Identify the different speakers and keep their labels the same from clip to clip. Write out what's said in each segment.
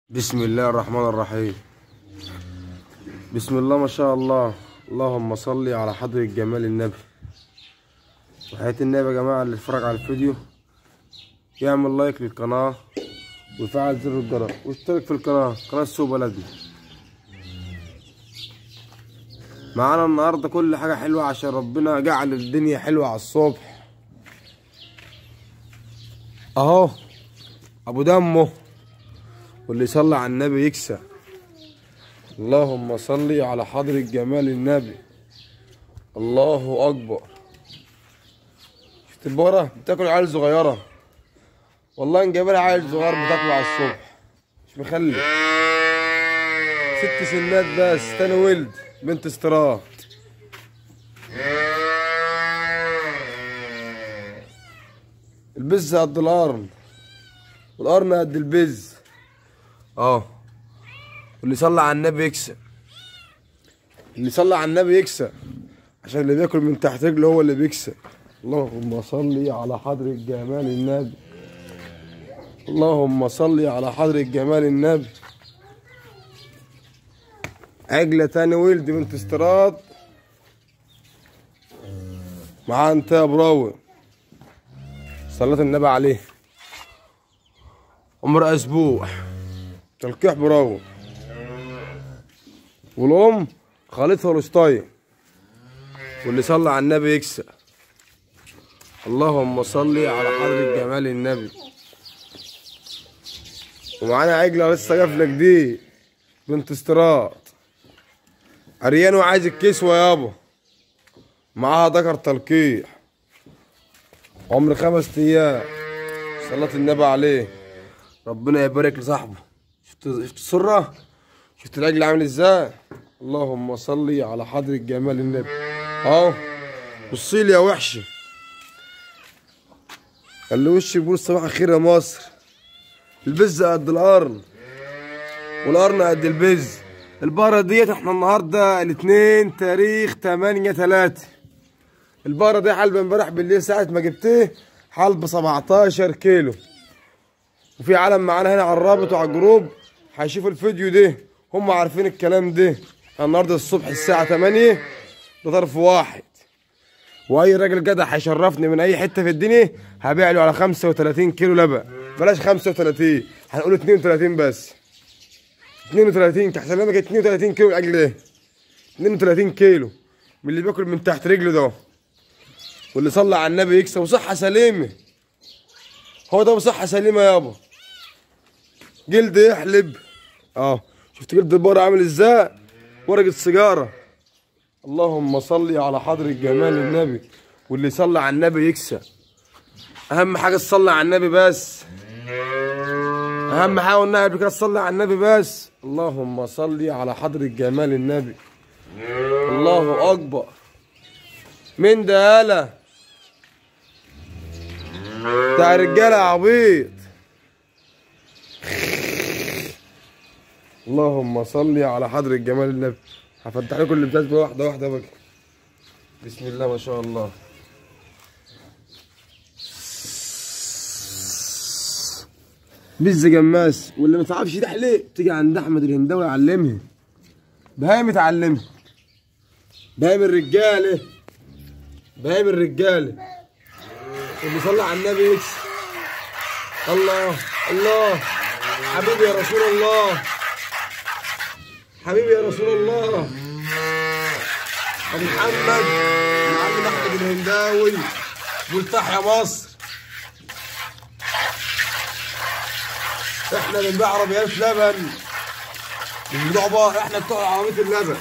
Speaker 1: بسم الله الرحمن الرحيم بسم الله ما شاء الله اللهم صل على حضرة جمال النبي وحياة النبي يا جماعة اللي اتفرج على الفيديو يعمل لايك للقناة ويفعل زر الجرس واشترك في القناة قناة سوق بلدنا معانا النهاردة كل حاجة حلوة عشان ربنا جعل الدنيا حلوة على الصبح اهو ابو دمه واللي يصلي على النبي يكسب اللهم صل على حضرة جمال النبي الله اكبر شفت البقرة بتاكل عيال صغيرة والله ان جايبها عيل صغير بتاكله على الصبح مش مخلي ست سنات بس تاني ولد بنت استراحة البز قد القرن والقرن قد البز اه واللي يصلي على النبي يكسب اللي يصلي على النبي يكسب عشان اللي بياكل من تحت رجله هو اللي بيكسب اللهم صل على حضرة جمال النبي اللهم صل على حضرة جمال النبي عجلة تاني ولد بنت استراد معاه انتهى براوي صلاة النبي عليه عمر اسبوع تلقيح براوي والام خالتها الوسطاية واللي صلى على النبي يكسب اللهم صل على حضرة جمال النبي ومعانا عجلة لسه جافلة جديد بنت استراد عريان وعايز الكسوة يابا معاها ذكر تلقيح عمر خمس ايام صلاة النبي عليه ربنا يبارك لصاحبه شفت شفت السرة شفت العجل عامل ازاي اللهم صل على حضرة جمال النبي اهو بصيلي يا وحشة خلي وشي بيقول صباح الخير يا مصر البز قد القرن والقرن قد البز البقرة ديت احنا النهاردة الاثنين تاريخ تمانية تلاتة البقرة دي حلبة امبارح بالليل ساعة ما جبتيه حلب 17 كيلو وفي عالم معانا هنا على الرابط وعلى الجروب هيشوفوا الفيديو ده هم عارفين الكلام ده النهارده الصبح الساعة 8 ده طرف واحد واي راجل جدع هيشرفني من اي حته في الدنيا هبيع له على 35 كيلو لبن بلاش 35 هنقول 32 بس 32 تحسب لك 32 كيلو الاجل ده 32 كيلو من اللي بياكل من تحت رجله ده واللي صلى على النبي يكسب وصحه سليمه هو ده بصحه سليمه يابا جلد يحلب اه شفت جلد البقره عامل ازاي ورقه سيجاره اللهم صل على حضرة جمال النبي واللي يصلي على النبي يكسب اهم حاجه تصلي على النبي بس اهم حاجه قلناها قبل كده تصلي على النبي بس اللهم صل على حضرة جمال النبي الله اكبر مين ده يالا بتاع رجاله عبيط اللهم صل على حضرة جمال النبي هفتح لكم اللي بتاعت واحده واحده بقى بسم الله ما شاء الله بز جماس واللي ما تعرفش تحلق تيجي عند احمد الهنداوي يعلمها بهايم اتعلمها بهايم الرجاله بهايم الرجاله اللي صلى على النبي يكسب الله الله حبيبي يا رسول الله حبيبي يا رسول الله ابو محمد المعلم احمد الهنداوي ملتح يا مصر احنا بنبيع عربيات لبن مش بتوع بقى احنا بتوع عربيه اللبن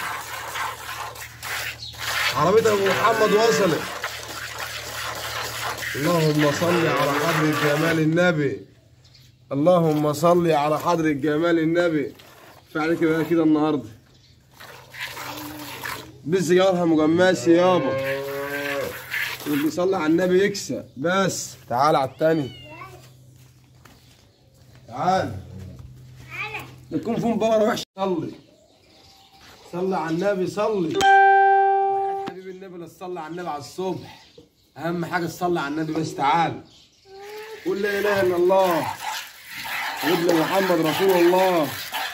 Speaker 1: عربيه ابو محمد وصلت اللهم صل على حضرة جمال النبي اللهم صل على حضرة جمال النبي فعليك بقى كده النهارده بالسيجارها مجماسي يابا اللي بيصلي على النبي يكسب بس تعال على التاني تعال تكون فيهم بقرة وحشة صلي صلي على النبي صلي وحياة حبيب النبي لا تصلي على النبي على الصبح أهم حاجة تصلي على النبي بس تعال قول لا إله إلا الله ابن محمد رسول الله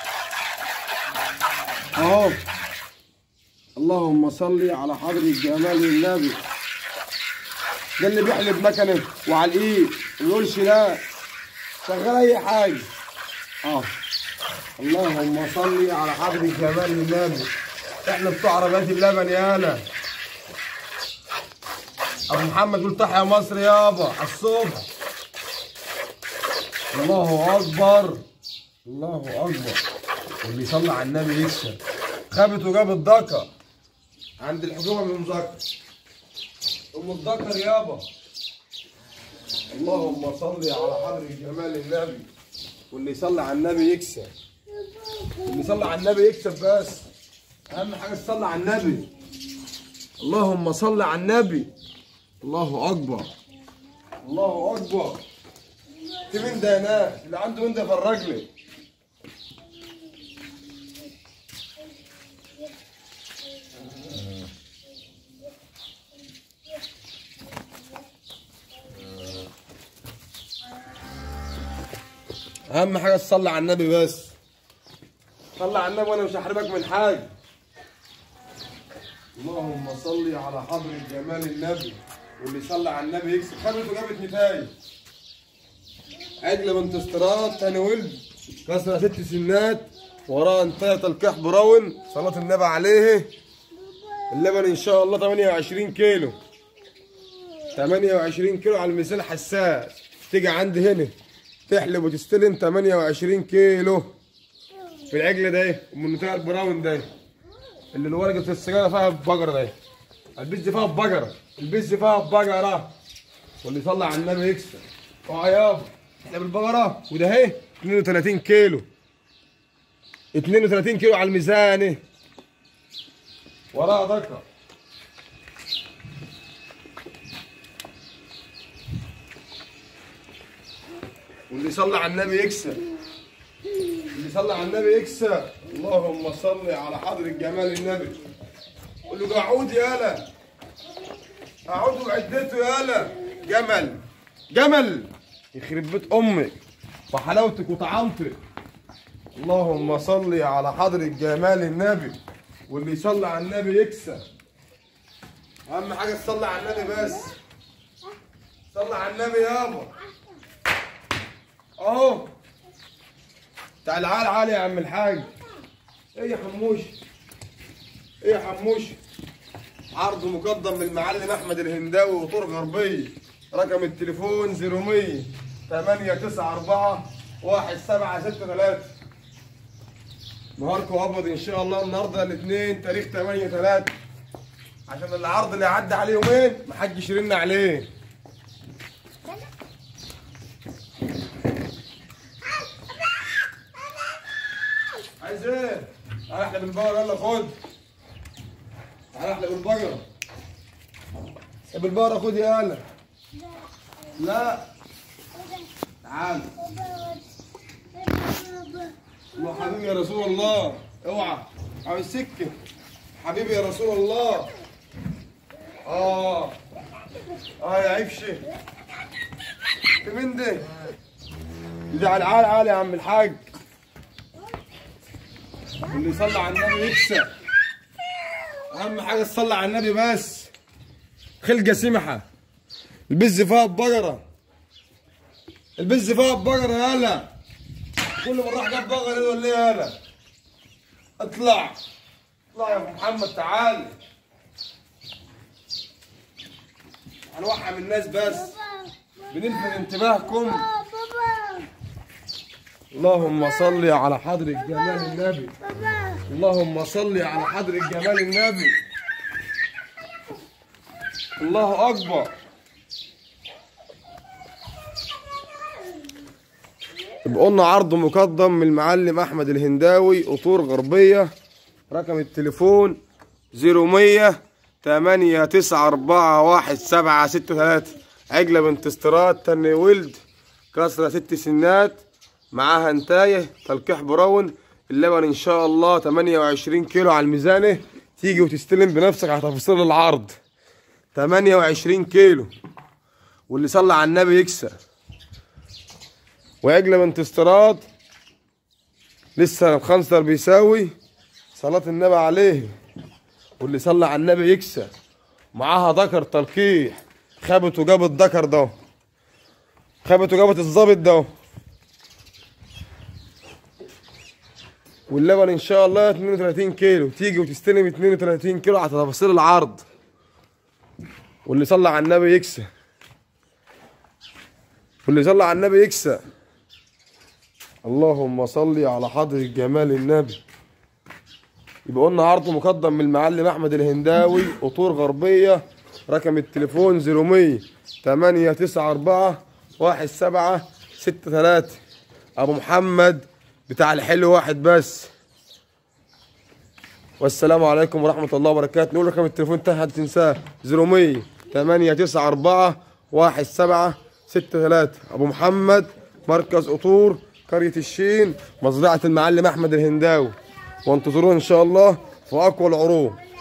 Speaker 1: اهو اللهم صل على حضرة جمال النبي ده اللي بيحلب مكنه وعلى الايد ما يقولش لا شغال اي حاجه اه اللهم صل على حضرة جمال النبي احنا بتوع عربيات اللبن يالا ابو محمد قول تحيا يا مصر يابا على الصبح الله اكبر الله اكبر واللي يصلي على النبي يكسب خابت وجاب الذكر عند الحكومه من ذكر ام الذكر يابا اللهم صل على حضرة جمال النبي واللي يصلي على النبي يكسب اللي يصلي على النبي يكسب بس اهم حاجه تصلي على النبي اللهم صل على النبي الله اكبر الله اكبر في مين ده هناك اللي عنده مين ده فرج لي اهم حاجه تصلي على النبي بس صلي على النبي وانا مش هحرمك من حاجه اللهم صل على حضرة جمال النبي واللي يصلي على النبي يكسب خدت وجابت نتايج عجلة بنت استراد تاني ولد كسرة ست سنات وراها انتهى تلقيح براون صلاة النبي عليه اللبن ان شاء الله 28 كيلو 28 كيلو على المثال حساس تيجي عندي هنا تحلب وتستلم 28 كيلو في العجل ده ام النتاية البراون ده اللي الورقة السجارة فيها بقرة ده البيز فيها بقرة البيز فيها بقرة واللي يصلي على النبي يكسب اه يابا احنا بالبقرة وده اهي 32 كيلو 32 كيلو على الميزان وراها ذكر واللي يصلي على النبي يكسب اللي يصلي على النبي يكسب اللهم صل على حضرة جمال النبي قول له قعود يالا قعود وعدته يالا جمل جمل يخرب بيت امك وحلاوتك وطعامتك اللهم صل على حضرة جمال النبي واللي يصلي على النبي يكسب اهم حاجه تصلي على النبي بس صلي على النبي يابا اهو تعال عال عالي يا عم الحاج ايه يا حموش ايه يا حموش عرض مقدم من المعلم احمد الهنداوي وطرق غربيه رقم التليفون 0100 894 1763 نهاركم ابيض ان شاء الله النهارده الاثنين تاريخ 8 3 عشان العرض اللي عدى عليه يومين محدش يرن عليه عايز ايه؟ تعالى احلى بالبقرة يلا خد تعالى احلى بالبقرة بالبقرة خد يلا لا تعال الله حبيبي يا رسول الله اوعى عاوز سكة حبيبي يا رسول الله اه اه يا عفشة في مين ده؟ ده على العال عالي يا عم الحاج اللي يصلي على النبي يكسب اهم حاجه تصلي على النبي بس خلقه سمحه البز فيها بقره البز فيها بقره يالا كل ما راح جاب بقره ولا ايه يالا اطلع اطلع يا ابو محمد تعال هنوحم الناس بس بنلفت انتباهكم اللهم صل على حضرة جمال النبي اللهم صل على حضرة جمال النبي الله أكبر يبقى قلنا عرض مقدم من المعلم أحمد الهنداوي قطور غربية رقم التليفون 0100 8 9 4 1 7 6 3 عجلة بنت استراد تاني ولد كسرة ست سنات معاها انتايه تلقيح براون اللبن ان شاء الله 28 كيلو على الميزانه تيجي وتستلم بنفسك على تفاصيل العرض 28 كيلو واللي صلى على النبي يكسب وعجلة بنت استيراد لسه الخنصر بيساوي صلاة النبي عليه واللي صلى على النبي يكسب معاها ذكر تلقيح خابت وجابت ذكر ده خابت وجابت الظابط ده واللبن ان شاء الله 32 كيلو تيجي وتستلم 32 كيلو على تفاصيل العرض واللي صلى على النبي يكسب واللي صلى على النبي يكسب اللهم صل على حضرة جمال النبي يبقى قلنا عرض مقدم من المعلم احمد الهنداوي قطور غربيه رقم التليفون 0100 894 17 63 ابو محمد بتاع الحلو واحد بس والسلام عليكم ورحمه الله وبركاته نقول رقم التليفون تحت تنساه 0100 894 17 63 ابو محمد مركز قطور قريه الشين مزرعه المعلم احمد الهنداوي وانتظرونا ان شاء الله في اقوى العروض